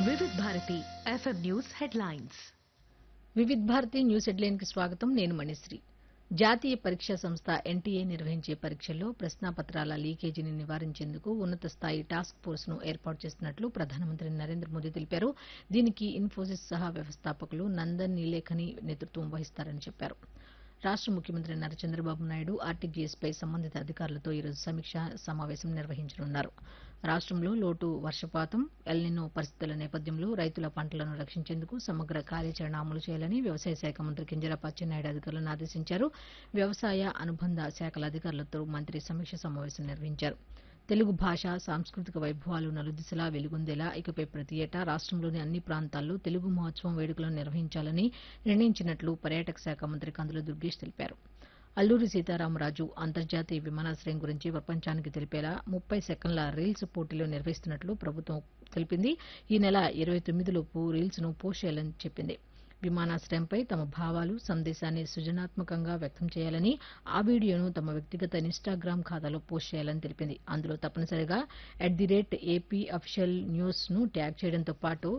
వివిధ Bharati FM news headlines Vividh Bharati news హెడ్లైన్కి స్వాగతం నేను మణిశ్రీ జాతీయ పరీక్షా సంస్థ ఎన్టీఏ నిర్వహించే పరీక్షల్లో ప్రశ్నాపత్రాల లీకేజీని నివారించేందుకు ఉన్నత స్థాయి టాస్క్ ఫోర్స్ను ఏర్పాటు చేస్తున్నట్లు ప్రధానమంత్రి నరేంద్ర మోదీ తెలిపారు దీనికి ఇన్ఫోసిస్ సహా వ్యవస్థాపకులు నందన్ నీలేఖని నేతృత్వం వహిస్తారని చెప్పారు రాష్ట ముఖ్యమంత్రి నారా చంద్రబాబు నాయుడు ఆర్టీజీఎస్పై సంబంధిత అధికారులతో ఈరోజు సమీక్షా సమావేశం నిర్వహించనున్నారు రాష్ట్రంలో లోటు వర్షపాతం ఎల్నినో పరిస్థితుల నేపథ్యంలో రైతుల పంటలను రక్షించేందుకు సమగ్ర కార్యాచరణ అమలు చేయాలని వ్యవసాయ శాఖ మంత్రి కింజరాపు అచ్చెన్నాయుడు అధికారులను ఆదేశించారు వ్యవసాయ అనుబంధ శాఖల అధికారులతో మంత్రి సమీక్ష సమావేశం నిర్వహించారు తెలుగు భాష సాంస్కృతిక వైభవాలు నలుదిశలా వెలుగొందేలా ఇకపై ప్రతి ఏటా రాష్ట్రంలోని అన్ని ప్రాంతాల్లో తెలుగు మహోత్సవం వేడుకలను నిర్వహించాలని నిర్ణయించినట్లు పర్యాటక శాఖ మంత్రి కందుల దుర్గేష్ తెలిపారు అల్లూరి సీతారామరాజు అంతర్జాతీయ విమానాశ్రయం గురించి ప్రపంచానికి తెలిపేలా ముప్పై సెకండ్ల రీల్స్ పోటీలు నిర్వహిస్తున్నట్లు ప్రభుత్వం తెలిపింది ఈ నెల ఇరవై తొమ్మిదిలోపు రీల్స్ ను పోస్ట్ చేయాలని చెప్పింది విమానాశ్రయంపై తమ భావాలు సందేశాన్ని సృజనాత్మకంగా వ్యక్తం చేయాలని ఆ వీడియోను తమ వ్యక్తిగత ఇన్స్టాగ్రామ్ ఖాతాలో పోస్ట్ చేయాలని తెలిపింది అందులో తప్పనిసరిగా at the rate AP official news ను ట్యాగ్ చేయడంతో పాటు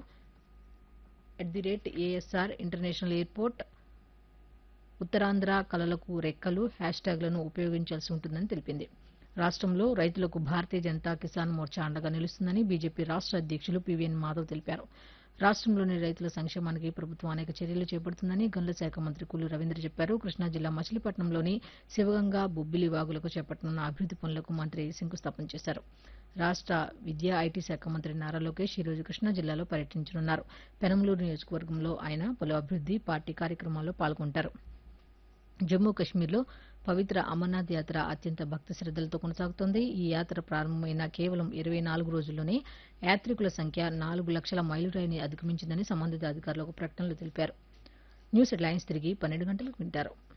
at the rate ASR international airport Uttarandhra కళలకు రెక్కలు హ్యాష్ ట్యాగ్లను ఉపయోగించాల్సి ఉంటుందని తెలిపింది రాష్ట్రంలో రైతులకు భారతీయ జనతా కిసాన్ మోర్చా అండగా నిలుస్తుందని బీజేపీ రాష్ట్ర అధ్యక్షులు పీవీఎన్ మాధవ్ తెలిపారు రాష్ట్రంలోని రైతుల సంక్షేమానికి ప్రభుత్వం అనేక చర్యలు చేపడుతుందని గనుల శాఖ మంత్రి కుల్లు రవీంద్ర చెప్పారు కృష్ణా జిల్లా మచిలీపట్నంలోని శివగంగా బొబ్బిలి వాగులకు చేపట్టనున్న అభివృద్ది పనులకు మంత్రి శంకుస్థాపన చేశారు రాష్ట్ర విద్యా ఐటీ శాఖ మంత్రి నారా లోకేష్ ఈ రోజు కృష్ణా జిల్లాలో పర్యటించనున్నారు పెనంలూరు నియోజకవర్గంలో ఆయన పలు అభివృద్ది పార్టీ కార్యక్రమాల్లో పాల్గొంటారు జమ్మూ కశ్మీర్లో పవిత్ర అమర్నాథ్ యాత్ర అత్యంత భక్తి శ్రద్దలతో కొనసాగుతోంది ఈ యాత్ర ప్రారంభమైన కేవలం ఇరవై నాలుగు రోజుల్లోనే యాత్రికుల సంఖ్య నాలుగు లక్షల మైలురాయిని అధిగమించిందని సంబంధిత అధికారులు ఒక ప్రకటనలో తెలిపారు న్యూస్ హెడ్లైన్స్ తిరిగి పన్నెండు గంటలకు వింటారు